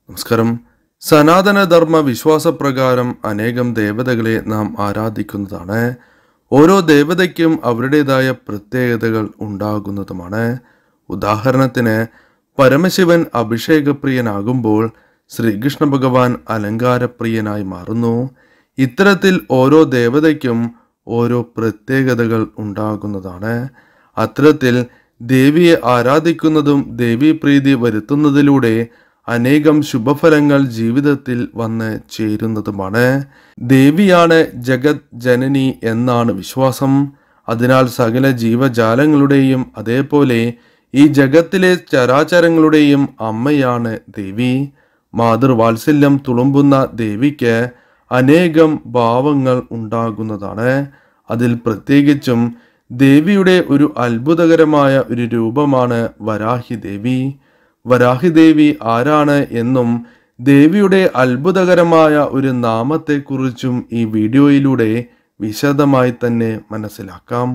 നമസ്കാരം സനാതനധർമ്മ വിശ്വാസപ്രകാരം അനേകം ദേവതകളെ നാം ആരാധിക്കുന്നതാണ് ഓരോ ദേവതയ്ക്കും അവരുടേതായ പ്രത്യേകതകൾ ഉണ്ടാകുന്നതുമാണ് ഉദാഹരണത്തിന് പരമശിവൻ അഭിഷേകപ്രിയനാകുമ്പോൾ ശ്രീകൃഷ്ണ ഭഗവാൻ അലങ്കാരപ്രിയനായി മാറുന്നു ഇത്തരത്തിൽ ഓരോ ദേവതയ്ക്കും ഓരോ പ്രത്യേകതകൾ ഉണ്ടാകുന്നതാണ് അത്തരത്തിൽ ദേവിയെ ആരാധിക്കുന്നതും ദേവീപ്രീതി വരുത്തുന്നതിലൂടെ അനേകം ശുഭഫലങ്ങൾ ജീവിതത്തിൽ വന്ന് ചേരുന്നതുമാണ് ദേവിയാണ് ജഗത് ജനനി എന്നാണ് വിശ്വാസം അതിനാൽ സകല ജീവജാലങ്ങളുടെയും അതേപോലെ ഈ ജഗത്തിലെ ചരാചരങ്ങളുടെയും അമ്മയാണ് ദേവി മാതൃവാത്സല്യം തുളുമ്പുന്ന ദേവിക്ക് അനേകം ഭാവങ്ങൾ ഉണ്ടാകുന്നതാണ് അതിൽ പ്രത്യേകിച്ചും ദേവിയുടെ ഒരു അത്ഭുതകരമായ ഒരു രൂപമാണ് വരാഹി ദേവി വരാഹി ദേവി ആരാണ് എന്നും ദേവിയുടെ അത്ഭുതകരമായ ഒരു നാമത്തെക്കുറിച്ചും ഈ വീഡിയോയിലൂടെ വിശദമായി തന്നെ മനസ്സിലാക്കാം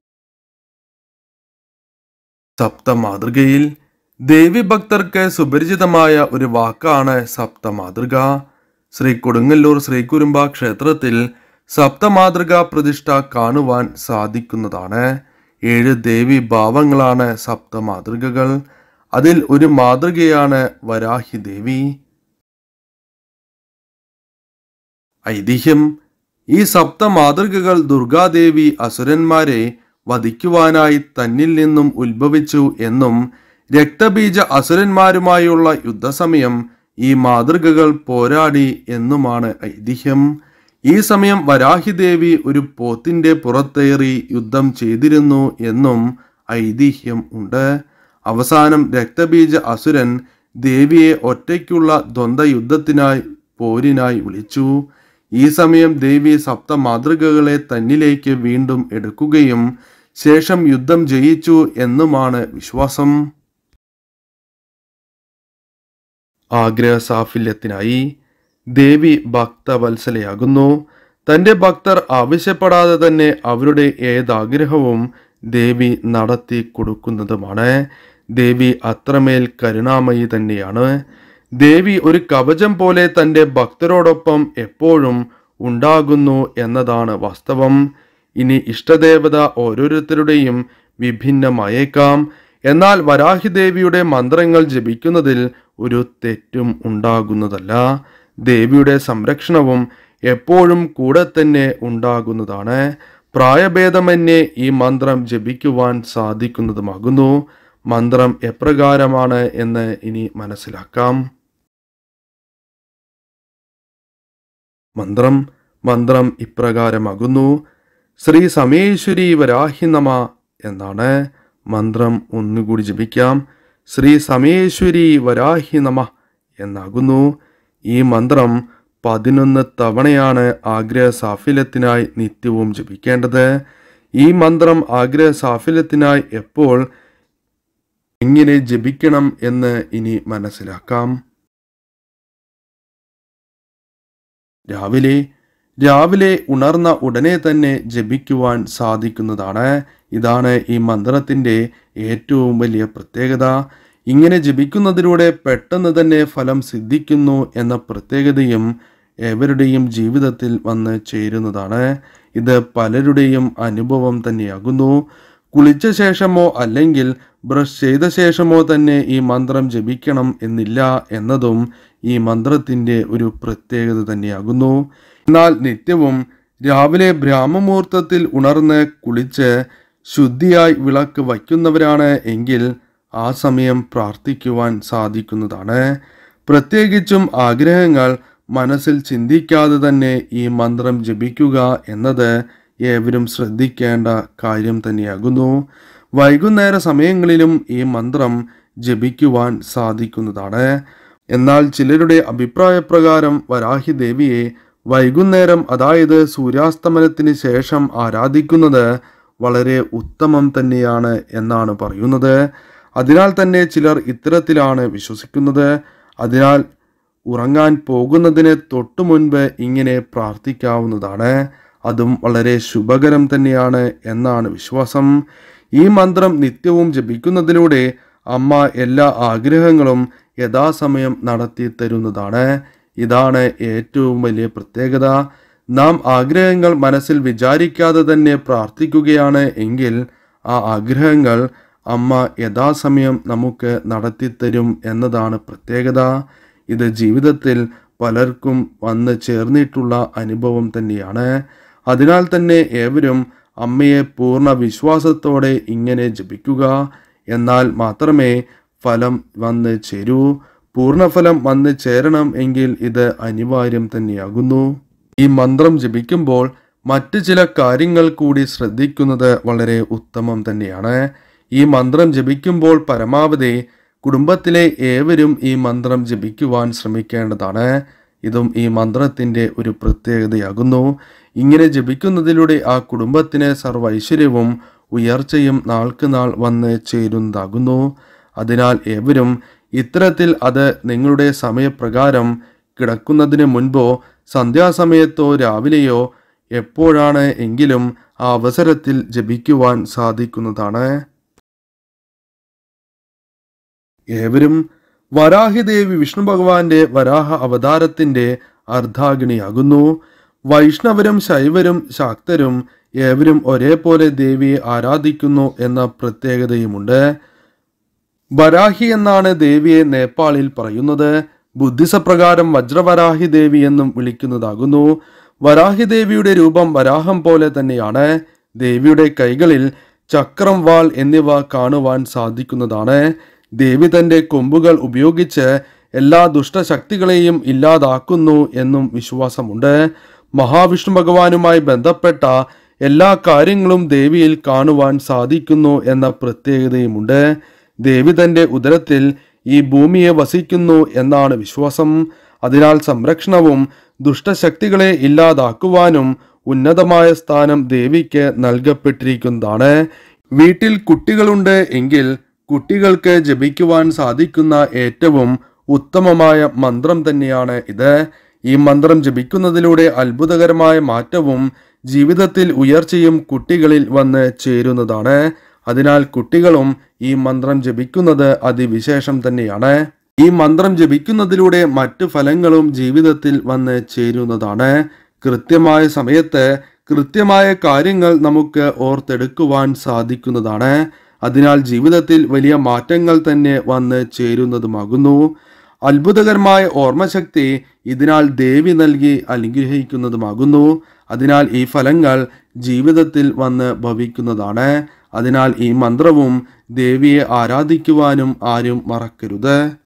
സപ്തമാതൃകയിൽ ദേവി ഭക്തർക്ക് സുപരിചിതമായ ഒരു വാക്കാണ് സപ്തമാതൃക ശ്രീ കൊടുങ്ങല്ലൂർ ശ്രീകുരുമ്പ ക്ഷേത്രത്തിൽ സപ്തമാതൃക പ്രതിഷ്ഠ കാണുവാൻ സാധിക്കുന്നതാണ് ഏഴ് ദേവി ഭാവങ്ങളാണ് സപ്തമാതൃകകൾ അതിൽ ഒരു മാതൃകയാണ് വരാഹി ദേവി ഐതിഹ്യം ഈ സപ്തമാതൃകകൾ ദുർഗാദേവി അസുരന്മാരെ വധിക്കുവാനായി തന്നിൽ നിന്നും ഉത്ഭവിച്ചു എന്നും രക്തബീജ അസുരന്മാരുമായുള്ള യുദ്ധസമയം ഈ മാതൃകകൾ പോരാടി എന്നുമാണ് ഐതിഹ്യം ഈ സമയം വരാഹിദേവി ഒരു പോത്തിന്റെ പുറത്തേറി യുദ്ധം ചെയ്തിരുന്നു എന്നും ഐതിഹ്യം ഉണ്ട് അവസാനം രക്തബീജ അസുരൻ ദേവിയെ ഒറ്റയ്ക്കുള്ള ദ്വന്ദ്വ യുദ്ധത്തിനായി പോരിനായി വിളിച്ചു ഈ സമയം ദേവി സപ്തമാതൃകകളെ തന്നിലേക്ക് വീണ്ടും എടുക്കുകയും ശേഷം യുദ്ധം ജയിച്ചു എന്നുമാണ് വിശ്വാസം ആഗ്രഹ സാഫല്യത്തിനായി ദേവി ഭക്തവത്സലയാകുന്നു തന്റെ ഭക്തർ ആവശ്യപ്പെടാതെ തന്നെ അവരുടെ ഏതാഗ്രഹവും ദേവി നടത്തി കൊടുക്കുന്നതുമാണ് ദേവി അത്രമേൽ കരുണാമയി തന്നെയാണ് ദേവി ഒരു കവചം പോലെ തൻ്റെ ഭക്തരോടൊപ്പം എപ്പോഴും ഉണ്ടാകുന്നു എന്നതാണ് വാസ്തവം ഇനി ഇഷ്ടദേവത ഓരോരുത്തരുടെയും വിഭിന്നമായേക്കാം എന്നാൽ വരാഹിദേവിയുടെ മന്ത്രങ്ങൾ ജപിക്കുന്നതിൽ ഒരു തെറ്റും ഉണ്ടാകുന്നതല്ല ദേവിയുടെ സംരക്ഷണവും എപ്പോഴും കൂടെ തന്നെ ഉണ്ടാകുന്നതാണ് പ്രായഭേദമന്യേ ഈ മന്ത്രം ജപിക്കുവാൻ സാധിക്കുന്നതുമാകുന്നു മന്ത്രം എപ്രകാരമാണ് എന്ന് ഇനി മനസ്സിലാക്കാം മന്ത്രം മന്ത്രം ഇപ്രകാരമാകുന്നു ശ്രീ സമേശ്വരി വരാഹി നമ എന്നാണ് മന്ത്രം ഒന്നുകൂടി ജപിക്കാം ശ്രീ സമേശ്വരി വരാഹി നമ എന്നാകുന്നു ഈ മന്ത്രം പതിനൊന്ന് തവണയാണ് ആഗ്രഹ സാഫല്യത്തിനായി നിത്യവും ജപിക്കേണ്ടത് ഈ മന്ത്രം ആഗ്രഹ സാഫല്യത്തിനായി എപ്പോൾ എങ്ങനെ ജപിക്കണം എന്ന് ഇനി മനസ്സിലാക്കാം രാവിലെ രാവിലെ ഉണർന്ന ഉടനെ തന്നെ ജപിക്കുവാൻ സാധിക്കുന്നതാണ് ഇതാണ് ഈ മന്ത്രത്തിൻ്റെ ഏറ്റവും വലിയ പ്രത്യേകത ഇങ്ങനെ ജപിക്കുന്നതിലൂടെ പെട്ടെന്ന് തന്നെ ഫലം സിദ്ധിക്കുന്നു എന്ന പ്രത്യേകതയും എവരുടെയും ജീവിതത്തിൽ വന്ന് ചേരുന്നതാണ് ഇത് പലരുടെയും അനുഭവം തന്നെയാകുന്നു കുളിച്ച ശേഷമോ അല്ലെങ്കിൽ ബ്രഷ് ചെയ്ത ശേഷമോ തന്നെ ഈ മന്ത്രം ജപിക്കണം എന്നില്ല എന്നതും ഈ മന്ത്രത്തിൻ്റെ ഒരു പ്രത്യേകത തന്നെയാകുന്നു എന്നാൽ നിത്യവും രാവിലെ ബ്രാഹ്മമുഹൂർത്തത്തിൽ ഉണർന്ന് കുളിച്ച് ശുദ്ധിയായി വിളക്ക് വയ്ക്കുന്നവരാണ് എങ്കിൽ ആ സമയം പ്രാർത്ഥിക്കുവാൻ സാധിക്കുന്നതാണ് പ്രത്യേകിച്ചും ആഗ്രഹങ്ങൾ മനസ്സിൽ ചിന്തിക്കാതെ തന്നെ ഈ മന്ത്രം ജപിക്കുക എന്നത് ഏവരും ശ്രദ്ധിക്കേണ്ട കാര്യം തന്നെയാകുന്നു വൈകുന്നേര സമയങ്ങളിലും ഈ മന്ത്രം ജപിക്കുവാൻ സാധിക്കുന്നതാണ് എന്നാൽ ചിലരുടെ അഭിപ്രായപ്രകാരം വരാഹി ദേവിയെ വൈകുന്നേരം അതായത് സൂര്യാസ്തമനത്തിന് ശേഷം ആരാധിക്കുന്നത് വളരെ ഉത്തമം തന്നെയാണ് എന്നാണ് പറയുന്നത് അതിനാൽ തന്നെ ചിലർ ഇത്തരത്തിലാണ് വിശ്വസിക്കുന്നത് അതിനാൽ ഉറങ്ങാൻ പോകുന്നതിന് തൊട്ടു മുൻപ് ഇങ്ങനെ പ്രാർത്ഥിക്കാവുന്നതാണ് അതും വളരെ ശുഭകരം തന്നെയാണ് എന്നാണ് വിശ്വാസം ഈ മന്ത്രം നിത്യവും ജപിക്കുന്നതിലൂടെ അമ്മ എല്ലാ ആഗ്രഹങ്ങളും യഥാസമയം നടത്തി തരുന്നതാണ് ഇതാണ് ഏറ്റവും വലിയ പ്രത്യേകത നാം ആഗ്രഹങ്ങൾ മനസ്സിൽ വിചാരിക്കാതെ തന്നെ പ്രാർത്ഥിക്കുകയാണ് എങ്കിൽ ആ ആഗ്രഹങ്ങൾ അമ്മ യഥാസമയം നമുക്ക് നടത്തിത്തരും എന്നതാണ് പ്രത്യേകത ഇത് ജീവിതത്തിൽ പലർക്കും വന്ന് ചേർന്നിട്ടുള്ള അനുഭവം തന്നെയാണ് അതിനാൽ തന്നെ ഏവരും അമ്മയെ പൂർണ്ണ വിശ്വാസത്തോടെ ഇങ്ങനെ ജപിക്കുക എന്നാൽ മാത്രമേ ഫലം വന്ന് ചേരൂ പൂർണ്ണഫലം വന്ന് ചേരണം എങ്കിൽ ഇത് അനിവാര്യം തന്നെയാകുന്നു ഈ മന്ത്രം ജപിക്കുമ്പോൾ മറ്റ് ചില കാര്യങ്ങൾ കൂടി ശ്രദ്ധിക്കുന്നത് വളരെ ഉത്തമം തന്നെയാണ് ഈ മന്ത്രം ജപിക്കുമ്പോൾ പരമാവധി കുടുംബത്തിലെ ഏവരും ഈ മന്ത്രം ജപിക്കുവാൻ ശ്രമിക്കേണ്ടതാണ് ഇതും ഈ മന്ത്രത്തിൻ്റെ ഒരു പ്രത്യേകതയാകുന്നു ഇങ്ങനെ ജപിക്കുന്നതിലൂടെ ആ കുടുംബത്തിന് സർവ്വ ഐശ്വര്യവും ഉയർച്ചയും നാൾക്ക് നാൾ വന്ന് ചേരുന്നതാകുന്നു അതിനാൽ ഏവരും ഇത്തരത്തിൽ അത് നിങ്ങളുടെ സമയപ്രകാരം കിടക്കുന്നതിന് മുൻപോ സന്ധ്യാസമയത്തോ രാവിലെയോ എപ്പോഴാണ് എങ്കിലും ആ അവസരത്തിൽ ജപിക്കുവാൻ സാധിക്കുന്നതാണ് ഏവരും വരാഹിദേവി വിഷ്ണു ഭഗവാന്റെ വരാഹ അവതാരത്തിന്റെ അർദ്ധാഗ്നിയാകുന്നു വൈഷ്ണവരും ശൈവരും ശാക്തരും ഏവരും ഒരേപോലെ ദേവിയെ ആരാധിക്കുന്നു എന്ന പ്രത്യേകതയുമുണ്ട് വരാഹി എന്നാണ് ദേവിയെ നേപ്പാളിൽ പറയുന്നത് ബുദ്ധിസപ്രകാരം വജ്രവരാഹി ദേവി എന്നും വിളിക്കുന്നതാകുന്നു വരാഹി ദേവിയുടെ രൂപം വരാഹം പോലെ തന്നെയാണ് ദേവിയുടെ കൈകളിൽ ചക്രം വാൾ എന്നിവ കാണുവാൻ സാധിക്കുന്നതാണ് ദേവി തന്റെ കൊമ്പുകൾ ഉപയോഗിച്ച് എല്ലാ ദുഷ്ടശക്തികളെയും ഇല്ലാതാക്കുന്നു എന്നും വിശ്വാസമുണ്ട് മഹാവിഷ്ണു ഭഗവാനുമായി ബന്ധപ്പെട്ട എല്ലാ കാര്യങ്ങളും ദേവിയിൽ കാണുവാൻ സാധിക്കുന്നു എന്ന പ്രത്യേകതയുമുണ്ട് ദേവി തന്റെ ഉദരത്തിൽ ഈ ഭൂമിയെ വസിക്കുന്നു എന്നാണ് വിശ്വാസം അതിനാൽ സംരക്ഷണവും ദുഷ്ടശക്തികളെ ഇല്ലാതാക്കുവാനും ഉന്നതമായ സ്ഥാനം ദേവിക്ക് നൽകപ്പെട്ടിരിക്കുന്നതാണ് വീട്ടിൽ കുട്ടികളുണ്ട് എങ്കിൽ കുട്ടികൾക്ക് ജപിക്കുവാൻ സാധിക്കുന്ന ഏറ്റവും ഉത്തമമായ മന്ത്രം തന്നെയാണ് ഇത് ഈ മന്ത്രം ജപിക്കുന്നതിലൂടെ അത്ഭുതകരമായ മാറ്റവും ജീവിതത്തിൽ ഉയർച്ചയും കുട്ടികളിൽ വന്ന് ചേരുന്നതാണ് അതിനാൽ കുട്ടികളും ഈ മന്ത്രം ജപിക്കുന്നത് അതിവിശേഷം തന്നെയാണ് ഈ മന്ത്രം ജപിക്കുന്നതിലൂടെ മറ്റു ഫലങ്ങളും ജീവിതത്തിൽ വന്ന് ചേരുന്നതാണ് കൃത്യമായ സമയത്ത് കൃത്യമായ കാര്യങ്ങൾ നമുക്ക് ഓർത്തെടുക്കുവാൻ സാധിക്കുന്നതാണ് അതിനാൽ ജീവിതത്തിൽ വലിയ മാറ്റങ്ങൾ തന്നെ വന്ന് ചേരുന്നതുമാകുന്നു അത്ഭുതകരമായ ഓർമ്മശക്തി ഇതിനാൽ ദേവി നൽകി അനുഗ്രഹിക്കുന്നതുമാകുന്നു അതിനാൽ ഈ ഫലങ്ങൾ ജീവിതത്തിൽ വന്ന് ഭവിക്കുന്നതാണ് അതിനാൽ ഈ മന്ത്രവും ദേവിയെ ആരാധിക്കുവാനും ആരും മറക്കരുത്